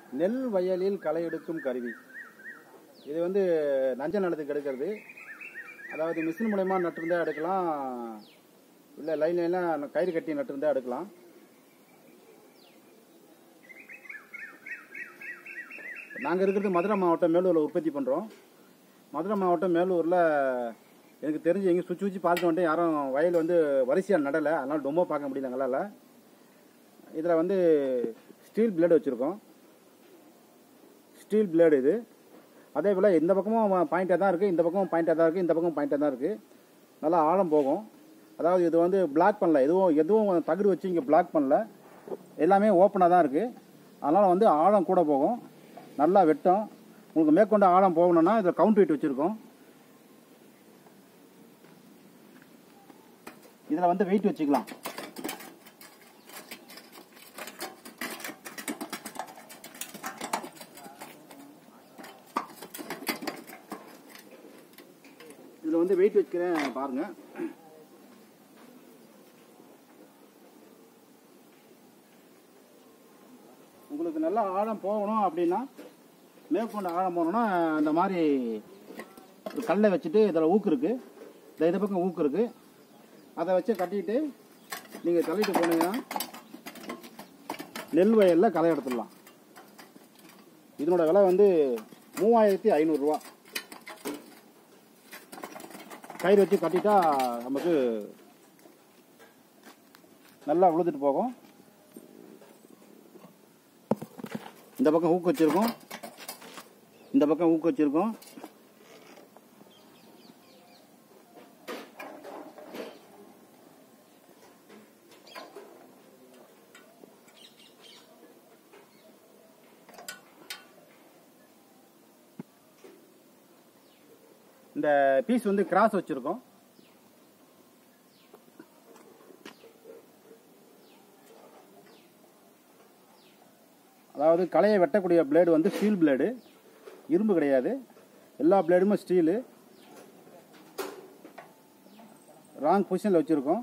நெல் வயலில் களை எடுக்கும் கருவி இது வந்து நஞ்ச நிலத்துக்கு எடுக்கிறது அதாவது மிஷின் மூலயமா நட்டிருந்தா எடுக்கலாம் இல்லை லைன் லைனாக கயிறு கட்டி நட்டிருந்தா எடுக்கலாம் நாங்கள் இருக்கிறது மதுரை மாவட்டம் மேலூரில் உற்பத்தி பண்ணுறோம் மதுரை மாவட்டம் மேலூரில் எனக்கு தெரிஞ்சு எங்கேயும் சுற்றி சுற்றி பார்த்துட்டு வந்துட்டு யாரும் வயல் வந்து வரிசையாக நடலை அதனால் ரொம்ப பார்க்க முடியல எங்களால் இதில் வந்து ஸ்டீல் பிளேடு வச்சுருக்கோம் ஸ்டீல் பிளேடு இது அதே போல் இந்த பக்கமும் பாயிண்டாக தான் இருக்குது இந்த பக்கமும் பாயிண்டாக தான் இருக்குது இந்த பக்கமும் பாயிண்டாக தான் இருக்குது நல்லா ஆழம் போகும் அதாவது இது வந்து பிளாக் பண்ணல எதுவும் எதுவும் தகுடு வச்சு இங்கே பிளாக் பண்ணல எல்லாமே ஓப்பனாக தான் இருக்குது அதனால் வந்து ஆழம் கூட போகும் நல்லா வெட்டும் உங்களுக்கு மேற்கொண்டு ஆழம் போகணும்னா இதில் கவுண்ட் வெயிட் வச்சுருக்கோம் இதில் வந்து வெயிட் வச்சுக்கலாம் இதில் வந்து வெயிட் வைக்கிறேன் பாருங்க உங்களுக்கு நல்லா ஆழம் போகணும் அப்படின்னா மேற்கொண்டு ஆழம் போகணும்னா இந்த மாதிரி ஒரு கல்லை வச்சுட்டு இதில் ஊக்கு இருக்கு இந்த இது பக்கம் ஊக்கு இருக்கு அதை வச்சு கட்டிட்டு நீங்கள் தள்ளிட்டு போனீங்கன்னா நெல் வயலில் களை எடுத்துடலாம் இதனோட விலை வந்து மூவாயிரத்தி ஐநூறுரூவா கயிறு வச்சு கட்டிட்டா நமக்கு நல்லா உழுதுட்டு போகும் இந்த பக்கம் ஊக்கு வச்சிருக்கோம் இந்த பக்கம் ஊக்கு வச்சிருக்கோம் இந்த பீஸ் வந்து கிராஸ் வச்சிருக்கோம் அதாவது களையை வெட்டக்கூடிய பிளேடு வந்து ஸ்டீல் பிளேடு இரும்பு கிடையாது எல்லா பிளேடுமே ஸ்டீலு ராங் பொசிஷனில் வச்சுருக்கோம்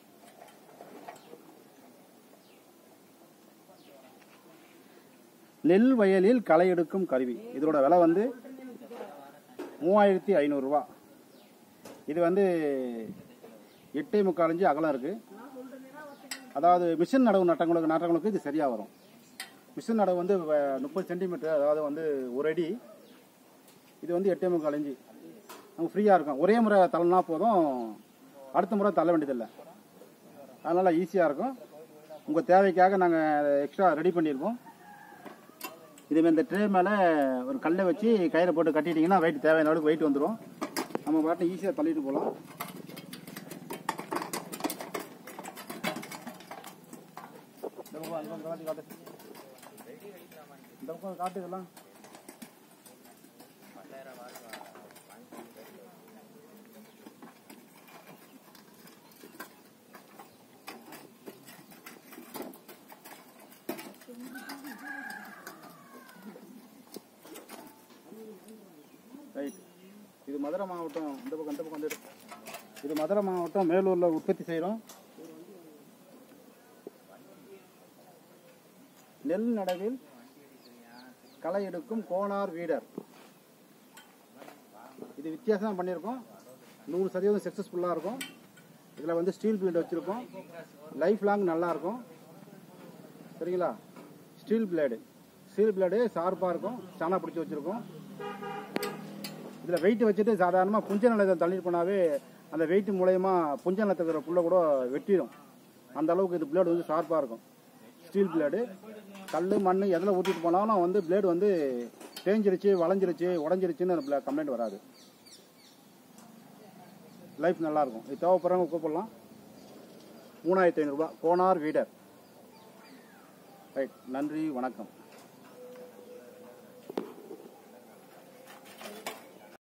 நெல் வயலில் களை எடுக்கும் கருவி இதோட விலை வந்து மூவாயிரத்தி ஐநூறுரூவா இது வந்து எட்டே முக்கால் இன்ச்சு அகலம் இருக்குது அதாவது மிஷின் நடவு நட்டங்களுக்கு நட்டங்களுக்கு இது சரியாக வரும் மிஷின் நடவு வந்து வ- முப்பது சென்டிமீட்டர் அதாவது வந்து ஒரு அடி இது வந்து எட்டே முக்கால் இன்ச்சு நம்ம ஃப்ரீயாக இருக்கும் ஒரே முறை தள்ளனா போதும் அடுத்த முறை தள்ள வேண்டியதில்லை அதனால் ஈஸியாக இருக்கும் உங்கள் தேவைக்காக நாங்கள் எக்ஸ்ட்ரா ரெடி பண்ணியிருக்கோம் இதுமாதிரி இந்த ட்ரே மேலே ஒரு கல்லை வச்சு கயிறை போட்டு கட்டிட்டீங்கன்னா வெயிட் தேவையான அளவுக்கு வெயிட் வந்துடும் நம்ம பாட்டு ஈஸியாக தள்ளிட்டு போகலாம் இந்த பக்கம் அந்த பக்கம் காட்டு காட்டு இந்த பக்கம் காட்டு இதெல்லாம் ரைட் இது மதுரை மாவட்டம் இந்த பக்கம் இந்த பக்கம் வந்துடு இது மதுரை மாவட்டம் மேலூரில் உற்பத்தி செய்கிறோம் நெல் நடவில் களை எடுக்கும் கோனார் வீடர் இது வித்தியாசமாக பண்ணியிருக்கோம் நூறு சதவீதம் சக்ஸஸ்ஃபுல்லாக இருக்கும் இதில் வந்து ஸ்டீல் பிளேட் வச்சுருக்கோம் லைஃப் லாங் நல்லாயிருக்கும் சரிங்களா ஸ்டீல் பிளேடு ஸ்டீல் பிளேடு ஷார்ப்பாக இருக்கும் சாணா பிடிச்சி வச்சுருக்கோம் இதில் வெயிட் வச்சுட்டு சாதாரணமாக புஞ்ச நிலத்தை தள்ளிட்டு போனாவே அந்த வெயிட் மூலயமா புஞ்ச நிலத்தில் இருக்கிற புல்லை கூட வெட்டிடும் அந்த அளவுக்கு இது பிளேடு வந்து ஷார்ப்பாக இருக்கும் ஸ்டீல் பிளேடு கல் மண் எதில் ஊற்றிட்டு போனாலும் வந்து பிளேடு வந்து தேஞ்சிருச்சு வளைஞ்சிருச்சு உடஞ்சிருச்சுன்னு கம்ப்ளைண்ட் வராது லைஃப் நல்லாயிருக்கும் இது தேவைப்படுறவங்க கூப்பிடலாம் மூணாயிரத்தி ஐநூறுரூபா கோனார் வீடர் ரைட் நன்றி வணக்கம்